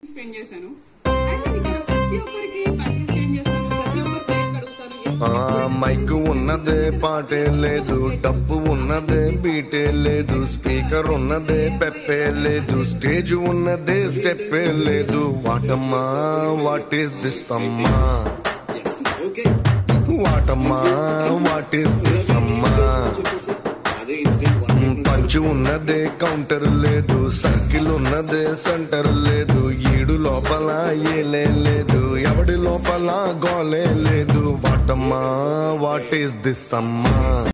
spend చేశాను and నేను ఇక్కడ ప్రతి ఒక్కరికి పర్చేస్ చేంజ్ చేస్తాను ప్రతి ఒక్కరు ప్లేట్ కడుగుతాను ఆ మైక్ ఉన్నదే పాటే లేదు డప్పు ఉన్నదే బీటే లేదు స్పీకర్ ఉన్నదే పెప్పే లేదు స్టేజ్ ఉన్నదే స్టెప్పే లేదు వాటమ్మా వాట్ ఈస్ దిస్ అమ్మా ఓకే వాటమ్మా వాట్ ఈస్ దిస్ అమ్మా అదే ఇన్సిడెంట్ వన్ పంచు ఉన్నదే కౌంటర్ లేదు సర్కిల్ ఉన్నదే సెంటర్ లేదు ఈడు లోపల ఏలే లేదు ఎవడి లోపల గోలే లేదు వాటమ్మా వాట్ ఈస్ దిస్ అమ్మా